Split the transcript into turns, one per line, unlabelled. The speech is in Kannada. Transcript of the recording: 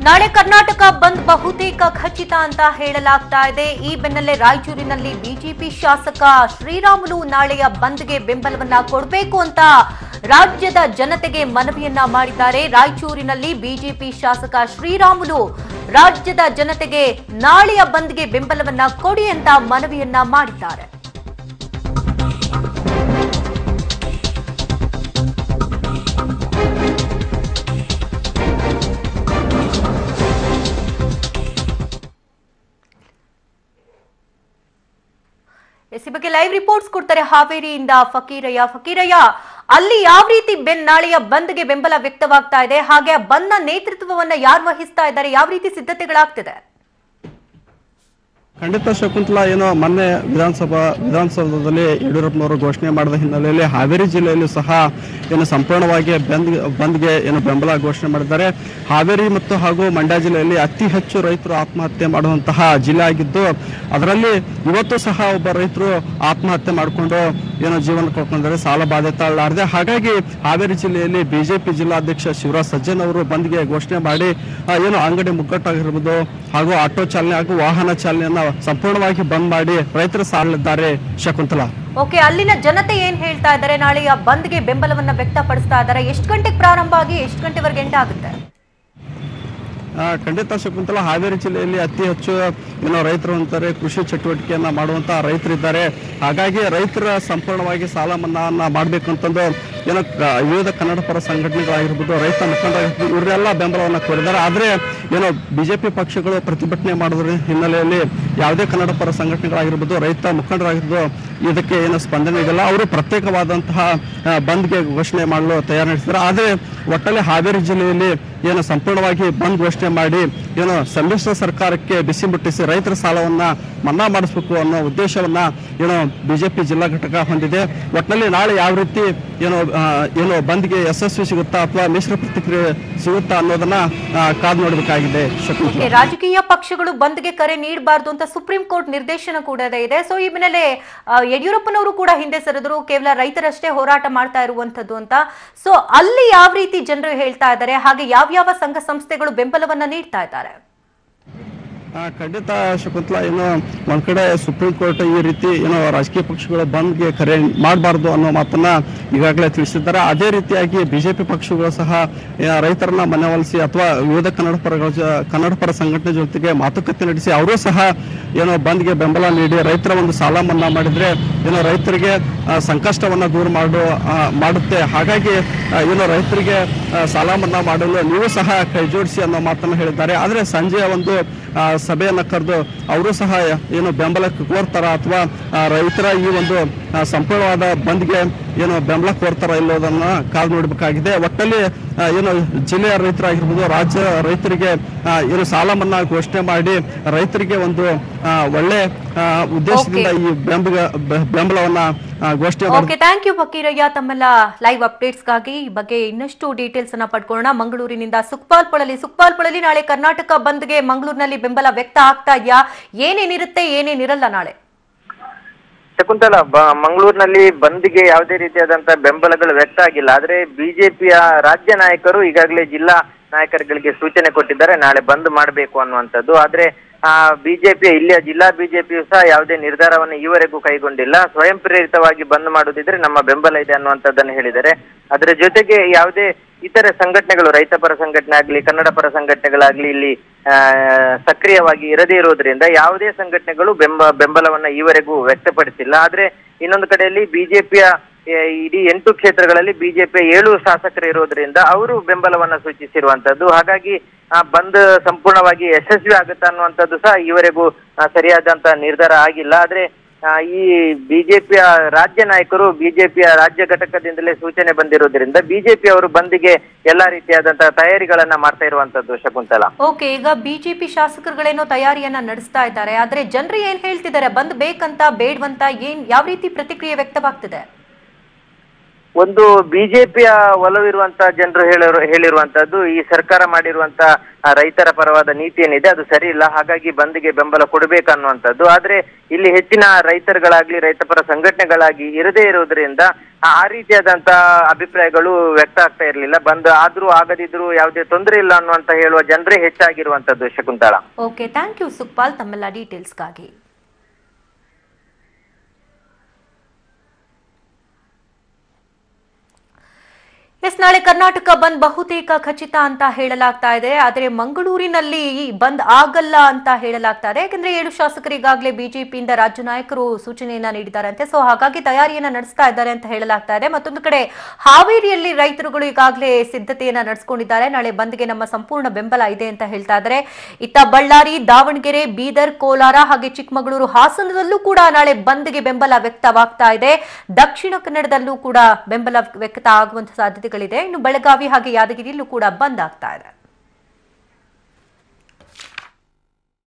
ನಾಳೆ ಕರ್ನಾಟಕ ಬಂದ್ ಬಹುತೇಕ ಖಚಿತ ಅಂತ ಹೇಳಲಾಗ್ತಾ ಇದೆ ಈ ಬೆನ್ನಲ್ಲೇ ರಾಯಚೂರಿನಲ್ಲಿ ಬಿಜೆಪಿ ಶಾಸಕ ಶ್ರೀರಾಮುಲು ನಾಳೆಯ ಬಂದ್ಗೆ ಬೆಂಬಲವನ್ನ ಕೊಡಬೇಕು ಅಂತ ರಾಜ್ಯದ ಜನತೆಗೆ ಮನವಿಯನ್ನ ಮಾಡಿದ್ದಾರೆ ರಾಯಚೂರಿನಲ್ಲಿ ಬಿಜೆಪಿ ಶಾಸಕ ಶ್ರೀರಾಮುಲು ರಾಜ್ಯದ ಜನತೆಗೆ ನಾಳೆಯ ಬಂದ್ಗೆ ಬೆಂಬಲವನ್ನ ಕೊಡಿ ಅಂತ ಮನವಿಯನ್ನ ಮಾಡಿದ್ದಾರೆ ಎಸ್ ಈ ಬಗ್ಗೆ ಲೈವ್ ರಿಪೋರ್ಟ್ಸ್ ಕೊಡ್ತಾರೆ ಹಾವೇರಿಯಿಂದ ಫಕೀರಯ್ಯ ಫಕೀರಯ್ಯ ಅಲ್ಲಿ ಯಾವ ರೀತಿ ಬೆನ್ ನಾಳೆಯ ಬಂದ್ಗೆ ಬೆಂಬಲ ವ್ಯಕ್ತವಾಗ್ತಾ ಇದೆ ಹಾಗೆ ಆ ಬಂದ್ನ ನೇತೃತ್ವವನ್ನ ಯಾರು ವಹಿಸ್ತಾ ಇದ್ದಾರೆ ಯಾವ ರೀತಿ ಸಿದ್ಧತೆಗಳಾಗ್ತಿದೆ
ಖಂಡಿತ ಶಕುಂತಲಾ ಏನೋ ಮೊನ್ನೆ ವಿಧಾನಸಭಾ ವಿಧಾನಸೌಧದಲ್ಲಿ ಯಡಿಯೂರಪ್ಪನವರು ಘೋಷಣೆ ಮಾಡಿದ ಹಿನ್ನೆಲೆಯಲ್ಲಿ ಹಾವೇರಿ ಜಿಲ್ಲೆಯಲ್ಲೂ ಸಹ ಏನು ಸಂಪೂರ್ಣವಾಗಿ ಬಂದ್ ಬಂದ್ಗೆ ಏನು ಬೆಂಬಲ ಘೋಷಣೆ ಮಾಡಿದ್ದಾರೆ ಹಾವೇರಿ ಮತ್ತು ಹಾಗೂ ಮಂಡ್ಯ ಜಿಲ್ಲೆಯಲ್ಲಿ ಅತಿ ಹೆಚ್ಚು ರೈತರು ಆತ್ಮಹತ್ಯೆ ಮಾಡುವಂತಹ ಜಿಲ್ಲೆ ಆಗಿದ್ದು ಅದರಲ್ಲಿ ಇವತ್ತು ಸಹ ಒಬ್ಬ ರೈತರು ಆತ್ಮಹತ್ಯೆ ಮಾಡಿಕೊಂಡು ಏನೋ ಜೀವನ ಕಳ್ಕೊಂಡಿದ್ದಾರೆ ಸಾಲ ಬಾಧೆ ತಾಳಲಾರದೆ ಹಾಗಾಗಿ ಹಾವೇರಿ ಜಿಲ್ಲೆಯಲ್ಲಿ ಬಿಜೆಪಿ ಜಿಲ್ಲಾಧ್ಯಕ್ಷ ಶಿವರಾಜ್ ಸಜ್ಜನ್ ಅವರು ಬಂದ್ಗೆ ಘೋಷಣೆ ಮಾಡಿ ಆ, ಏನು ಅಂಗಡಿ ಮುಗ್ಗಟ್ಟಾಗಿರ್ಬೋದು ಹಾಗೂ ಆಟೋ ಚಾಲನೆ ಹಾಗೂ ವಾಹನ ಚಾಲನೆಯನ್ನ ಸಂಪೂರ್ಣವಾಗಿ ಬಂದ್ ಮಾಡಿ ರೈತರು ಸಾರಲಿದ್ದಾರೆ ಶಕುಂತಲಾ
ಓಕೆ ಅಲ್ಲಿನ ಜನತೆ ಏನ್ ಹೇಳ್ತಾ ಇದ್ದಾರೆ ನಾಳೆಯ ಬಂದ್ಗೆ ಬೆಂಬಲವನ್ನ ವ್ಯಕ್ತಪಡಿಸ್ತಾ ಇದ್ದಾರೆ ಎಷ್ಟು ಗಂಟೆಗೆ ಪ್ರಾರಂಭ ಆಗಿ ಎಷ್ಟು ಗಂಟೆವರೆಗೆ ಎಂಡ್ ಆಗುತ್ತೆ
ಆ, ಖಂಡಿತ ಶಕುಂತಲಾ ಹಾವೇರಿ ಜಿಲ್ಲೆಯಲ್ಲಿ ಅತಿ ಹೆಚ್ಚು ಏನೋ ರೈತರು ಅಂತಾರೆ ಕೃಷಿ ಚಟುವಟಿಕೆಯನ್ನ ಮಾಡುವಂತಹ ರೈತರಿದ್ದಾರೆ ಹಾಗಾಗಿ ರೈತರ ಸಂಪೂರ್ಣವಾಗಿ ಸಾಲ ಮನ್ನಾವನ್ನ ಮಾಡಬೇಕು ಅಂತಂದು ಏನೋ ಕ- ವಿವಿಧ ಕನ್ನಡ ಪರ ಸಂಘಟನೆಗಳಾಗಿರ್ಬೋದು ರೈತ ಮುಖಂಡರಾಗಿರ್ಬೋದು ಇವರೆಲ್ಲ ಬೆಂಬಲವನ್ನ ಕೋರಿದ್ದಾರೆ ಆದ್ರೆ ಏನೋ ಬಿಜೆಪಿ ಪಕ್ಷಗಳು ಪ್ರತಿಭಟನೆ ಮಾಡೋದ್ರ ಹಿನ್ನೆಲೆಯಲ್ಲಿ ಯಾವುದೇ ಕನ್ನಡ ಪರ ಸಂಘಟನೆಗಳಾಗಿರ್ಬೋದು ರೈತ ಮುಖಂಡರಾಗಿರ್ಬೋದು ಇದಕ್ಕೆ ಏನು ಸ್ಪಂದನೆ ಇದೆಲ್ಲ ಅವರು ಪ್ರತ್ಯೇಕವಾದಂತಹ ಆ, ಬಂದ್ಗೆ ಘೋಷಣೆ ಮಾಡಲು ತಯಾರು ನಡೆಸಿದ್ದಾರೆ ಆದ್ರೆ ಒಟ್ಟಲ್ಲಿ ಹಾವೇರಿ ಜಿಲ್ಲೆಯಲ್ಲಿ ಏನು ಸಂಪೂರ್ಣವಾಗಿ ಬಂದ್ ಘೋಷಣೆ ಮಾಡಿ ಏನು ಸಮ್ಮಿಶ್ರ ಸರ್ಕಾರಕ್ಕೆ ಬಿಸಿ ಮುಟ್ಟಿಸಿ ರೈತರ ಸಾಲವನ್ನ ಮನ್ನಾ ಮಾಡಿಸ್ಬೇಕು ಅನ್ನೋ ಉದ್ದೇಶವನ್ನ ಏನು ಬಿಜೆಪಿ ಜಿಲ್ಲಾ ಘಟಕ ಹೊಂದಿದೆ ಒಟ್ಟಿನಲ್ಲಿ ನಾಳೆ ಯಾವ ರೀತಿ ಏನು ಆ, ಏನು ಬಂದ್ಗೆ ಯಶಸ್ವಿ ಸಿಗುತ್ತಾ ಅಥವಾ ಮಿಶ್ರ ಪ್ರತಿಕ್ರಿಯೆ ಸಿಗುತ್ತಾ ಅನ್ನೋದನ್ನ ಆ, ಕಾದು ನೋಡಬೇಕಾಗಿದೆ ಶಕುಂತಲಾ
ಓಕೆ ರಾಜಕೀಯ ಪಕ್ಷಗಳು ಬಂದ್ಗೆ ಕರೆ ನೀಡಬಾರ್ದು ಅಂತ ಸುಪ್ರೀಂ ಕೋರ್ಟ್ ನಿರ್ದೇಶನ ಕೂಡ ಇದೆ ಸೊ ಈ ಹಿನ್ನೆಲೆ ಆ, ಯಡಿಯೂರಪ್ಪನವರು ಕೂಡ ಹಿಂದೆ ಸರಿದ್ರು ಕೇವಲ ರೈತರಷ್ಟೇ ಹೋರಾಟ ಮಾಡ್ತಾ ಇರುವಂತದ್ದು ಅಂತ ಸೊ ಅಲ್ಲಿ ಯಾವ ರೀತಿ ಜನರು ಹೇಳ್ತಾ ಇದ್ದಾರೆ ಹಾಗೆ ಯಾವ್ಯಾವ ಸಂಘ ಸಂಸ್ಥೆಗಳು ಬೆಂಬಲವನ್ನ ನೀಡ್ತಾ ಇದ್ದಾರೆ
ಆ, ಖಂಡಿತ ಶಕುಂತಲಾ ಏನು ಒಂದ್ ಕಡೆ ಸುಪ್ರೀಂ ಕೋರ್ಟ್ ಈ ರೀತಿ ಏನೋ ರಾಜಕೀಯ ಪಕ್ಷಗಳು ಬಂದ್ಗೆ ಕರೆ ಮಾಡಬಾರ್ದು ಅನ್ನೋ ಮಾತನ್ನ ಈಗಾಗಲೇ ತಿಳಿಸಿದ್ದಾರೆ ಅದೇ ರೀತಿಯಾಗಿ ಬಿಜೆಪಿ ಪಕ್ಷಗಳು ಸಹ ಆ, ರೈತರನ್ನ ಮನವೊಲಿಸಿ ಅಥವಾ ವಿವಿಧ ಕನ್ನಡ ಪರಗಳ ಜೊ- ಕನ್ನಡ ಪರ ಸಂಘಟನೆ ಜೊತೆಗೆ ಮಾತುಕತೆ ನಡೆಸಿ ಅವರು ಸಹ ಏನೋ ಬಂದ್ಗೆ ಬೆಂಬಲ ನೀಡಿ ರೈತರ ಒಂದು ಸಾಲ ಮನ್ನಾ ಮಾಡಿದ್ರೆ ಏನೋ ರೈತರಿಗೆ ಆ, ಸಂಕಷ್ಟವನ್ನ ದೂರ ಮಾಡು ಆ, ಮಾಡುತ್ತೆ ಹಾಗಾಗಿ ಆ, ಏನೋ ರೈತರಿಗೆ ಆ, ಸಾಲ ಮನ್ನಾ ಮಾಡಲು ನೀವು ಸಹ ಕೈ ಜೋಡಿಸಿ ಅನ್ನೋ ಮಾತನ್ನ ಹೇಳಿದ್ದಾರೆ ಆದ್ರೆ ಸಂಜೆಯ ಒಂದು ಆ, ಸಭೆಯನ್ನ ಕರೆದು ಅವರು ಸಹ ಏನು ಬೆಂಬಲಕ್ಕೆ ಕೋರ್ತಾರ ಅಥವಾ ಆ, ರೈತರ ಈ ಒಂದು ಆ, ಸಂಪೂರ್ಣವಾದ ಬಂದ್ಗೆ ಏನು ಬೆಂಬಲ ಕೋರ್ತಾರ ಇಲ್ಲೋದನ್ನ ಕಾದು ನೋಡಬೇಕಾಗಿದೆ ಒಟ್ಟಲ್ಲಿ ಆ, ಏನು ಜಿಲ್ಲೆಯ ರೈತರಾಗಿರ್ಬೋದು ರಾಜ್ಯ ರೈತರಿಗೆ ಆ, ಏನು ಸಾಲ ಮನ್ನಾ ಘೋಷಣೆ ಮಾಡಿ ರೈತರಿಗೆ ಒಂದು ಆ, ಒಳ್ಳೆ ಆ, ಉದ್ದೇಶದಿಂದ ಈ ಬೆಂಬಲ ಬೆ- ಬೆಂಬಲವನ್ನ ಆ, ಘೋಷಣೆ ಮಾಡಿ
ಓಕೆ ಥ್ಯಾಂಕ್ ಯು ಫಕೀರಯ್ಯ ತಮ್ಮೆಲ್ಲ ಲೈವ್ ಅಪ್ಡೇಟ್ಸ್ಗಾಗಿ ಈ ಬಗ್ಗೆ ಇನ್ನಷ್ಟು ಡೀಟೇಲ್ಸ್ ಅನ್ನ ಪಡ್ಕೊಳ್ಳೋಣ ಮಂಗಳೂರಿನಿಂದ ಸುಕ್ಪಾಲ್ ಪೊಳಲಿ ಸುಕ್ಪಾಲ್ ಪೊಳಲಿ ನಾಳೆ ಕರ್ನಾಟಕ ಬಂದ್ಗೆ ಮಂಗಳೂರಿನಲ್ಲಿ ಬೆಂಬಲ ವ್ಯಕ್ತ ಆಗ್ತಾ ಇದೆಯಾ ಏನೇನಿರುತ್ತೆ ಏನೇನಿರಲ್ಲ ನಾಳೆ
ಶಕುಂತಲ ಬ- ಮಂಗಳೂರಿನಲ್ಲಿ ಬಂದ್ಗೆ ಯಾವುದೇ ರೀತಿಯಾದಂತ ಬೆಂಬಲಗಳು ವ್ಯಕ್ತ ಆಗಿಲ್ಲ ಆದ್ರೆ ಬಿಜೆಪಿಯ ರಾಜ್ಯ ನಾಯಕರು ಈಗಾಗಲೇ ಜಿಲ್ಲಾ ನಾಯಕರುಗಳಿಗೆ ಸೂಚನೆ ಕೊಟ್ಟಿದ್ದಾರೆ ನಾಳೆ ಬಂದ್ ಮಾಡಬೇಕು ಅನ್ನುವಂಥದ್ದು ಆದ್ರೆ ಆ ಬಿಜೆಪಿಯ ಇಲ್ಲಿಯ ಜಿಲ್ಲಾ ಬಿಜೆಪಿಯು ಸಹ ಯಾವುದೇ ನಿರ್ಧಾರವನ್ನು ಈವರೆಗೂ ಕೈಗೊಂಡಿಲ್ಲ ಸ್ವಯಂ ಪ್ರೇರಿತವಾಗಿ ಬಂದ್ ಮಾಡುದಿದ್ರೆ ನಮ್ಮ ಬೆಂಬಲ ಇದೆ ಅನ್ನುವಂಥದ್ದನ್ನು ಹೇಳಿದ್ದಾರೆ ಅದರ ಜೊತೆಗೆ ಯಾವುದೇ ಇತರೆ ಸಂಘಟನೆಗಳು ರೈತ ಪರ ಸಂಘಟನೆ ಆಗ್ಲಿ ಕನ್ನಡ ಪರ ಸಂಘಟನೆಗಳಾಗ್ಲಿ ಇಲ್ಲಿ ಆ, ಸಕ್ರಿಯವಾಗಿ ಇರದೇ ಇರೋದ್ರಿಂದ ಯಾವುದೇ ಸಂಘಟನೆಗಳು ಬೆಂಬ ಬೆಂಬಲವನ್ನ ಈವರೆಗೂ ವ್ಯಕ್ತಪಡಿಸಿಲ್ಲ ಆದ್ರೆ ಇನ್ನೊಂದು ಕಡೆಯಲ್ಲಿ ಬಿಜೆಪಿಯ ಇಡೀ ಎಂಟು ಕ್ಷೇತ್ರಗಳಲ್ಲಿ ಬಿಜೆಪಿಯ ಏಳು ಶಾಸಕರು ಇರೋದ್ರಿಂದ ಅವರು ಬೆಂಬಲವನ್ನ ಸೂಚಿಸಿರುವಂತದ್ದು ಹಾಗಾಗಿ ಆ ಬಂದ್ ಸಂಪೂರ್ಣವಾಗಿ ಯಶಸ್ವಿ ಆಗುತ್ತಾ ಅನ್ನುವಂಥದ್ದು ಸಹ ಈವರೆಗೂ ಆ, ಸರಿಯಾದಂತ ನಿರ್ಧಾರ ಆಗಿಲ್ಲ ಆದ್ರೆ ಆ, ಈ ಬಿಜೆಪಿಯ ರಾಜ್ಯ ನಾಯಕರು ಬಿಜೆಪಿಯ ರಾಜ್ಯ ಘಟಕದಿಂದಲೇ ಸೂಚನೆ ಬಂದಿರೋದ್ರಿಂದ ಬಿಜೆಪಿ ಅವರು ಬಂದಿಗೆ ಎಲ್ಲಾ ರೀತಿಯಾದಂತಹ ತಯಾರಿಗಳನ್ನ ಮಾಡ್ತಾ ಇರುವಂತದ್ದು ಶಕುಂತಲಾ
ಓಕೆ ಈಗ ಬಿಜೆಪಿ ಶಾಸಕರುಗಳೇನೋ ತಯಾರಿಯನ್ನ ನಡೆಸ್ತಾ ಇದ್ದಾರೆ ಆದ್ರೆ ಜನರು ಏನ್ ಹೇಳ್ತಿದ್ದಾರೆ ಬಂದ್ ಬೇಕಂತ ಬೇಡ್ವಂತ ಏನ್ ಯಾವ ರೀತಿ ಪ್ರತಿಕ್ರಿಯೆ ವ್ಯಕ್ತವಾಗ್ತಿದೆ
ಒಂದು ಬಿಜೆಪಿಯ ಒಲವಿರುವಂತ ಜನರು ಹೇಳಿರು ಹೇಳಿರುವಂತದ್ದು ಈ ಸರ್ಕಾರ ಮಾಡಿರುವಂತ ಆ, ರೈತರ ಪರವಾದ ನೀತಿ ಏನಿದೆ ಅದು ಸರಿ ಇಲ್ಲ ಹಾಗಾಗಿ ಬಂದ್ಗೆ ಬೆಂಬಲ ಕೊಡಬೇಕನ್ನುವಂಥದ್ದು ಆದ್ರೆ ಇಲ್ಲಿ ಹೆಚ್ಚಿನ ರೈತರುಗಳಾಗ್ಲಿ ರೈತ ಪರ ಸಂಘಟನೆಗಳಾಗಿ ಇರದೇ ಇರುವುದರಿಂದ ಆ ಆ ರೀತಿಯಾದಂತ ಅಭಿಪ್ರಾಯಗಳು ವ್ಯಕ್ತ ಆಗ್ತಾ ಇರಲಿಲ್ಲ ಬಂದ್ ಆದ್ರೂ ಆಗದಿದ್ರು ಯಾವುದೇ ತೊಂದರೆ ಇಲ್ಲ ಅನ್ನುವಂತ ಹೇಳುವ ಜನರೇ ಹೆಚ್ಚಾಗಿರುವಂತದ್ದು Shakuntala
okay thank you Sukhpal ತಮ್ಮೆಲ್ಲ ಡೀಟೇಲ್ಸ್ಗಾಗಿ ಎಸ್ ನಾಳೆ ಕರ್ನಾಟಕ ಬಂದ್ ಬಹುತೇಕ ಖಚಿತ ಅಂತ ಹೇಳಲಾಗ್ತಾ ಇದೆ ಆದರೆ ಮಂಗಳೂರಿನಲ್ಲಿ ಈ ಬಂದ್ ಆಗಲ್ಲ ಅಂತ ಹೇಳಲಾಗ್ತಾ ಇದೆ ಯಾಕಂದ್ರೆ ಏಳು ಶಾಸಕರು ಈಗಾಗಲೇ ಬಿಜೆಪಿಯಿಂದ ರಾಜ್ಯ ನಾಯಕರು ಸೂಚನೆಯನ್ನ ನೀಡಿದ್ದಾರಂತೆ ಸೊ ಹಾಗಾಗಿ ತಯಾರಿಯನ್ನ ನಡೆಸ್ತಾ ಇದ್ದಾರೆ ಅಂತ ಹೇಳಲಾಗ್ತಾ ಇದೆ ಮತ್ತೊಂದು ಕಡೆ ಹಾವೇರಿಯಲ್ಲಿ ರೈತರುಗಳು ಈಗಾಗಲೇ ಸಿದ್ಧತೆಯನ್ನ ನಡೆಸ್ಕೊಂಡಿದ್ದಾರೆ ನಾಳೆ ಬಂದ್ಗೆ ನಮ್ಮ ಸಂಪೂರ್ಣ ಬೆಂಬಲ ಇದೆ ಅಂತ ಹೇಳ್ತಾ ಇದ್ದಾರೆ ಇತ್ತ ಬಳ್ಳಾರಿ ದಾವಣಗೆರೆ ಬೀದರ್ ಕೋಲಾರ ಹಾಗೆ ಚಿಕ್ಕಮಗಳೂರು ಹಾಸನದಲ್ಲೂ ಕೂಡ ನಾಳೆ ಬಂದ್ಗೆ ಬೆಂಬಲ ವ್ಯಕ್ತವಾಗ್ತಾ ಇದೆ ದಕ್ಷಿಣ ಕನ್ನಡದಲ್ಲೂ ಕೂಡ ಬೆಂಬಲ ವ್ಯಕ್ತ ಆಗುವಂತಹ ಸಾಧ್ಯತೆಗಳಿದೆ ಇನ್ನು ಬೆಳಗಾವಿ ಹಾಗೆ ಯಾದಗಿರಿಯಲ್ಲೂ ಕೂಡ ಬಂದ್ ಆಗ್ತಾ ಇದೆ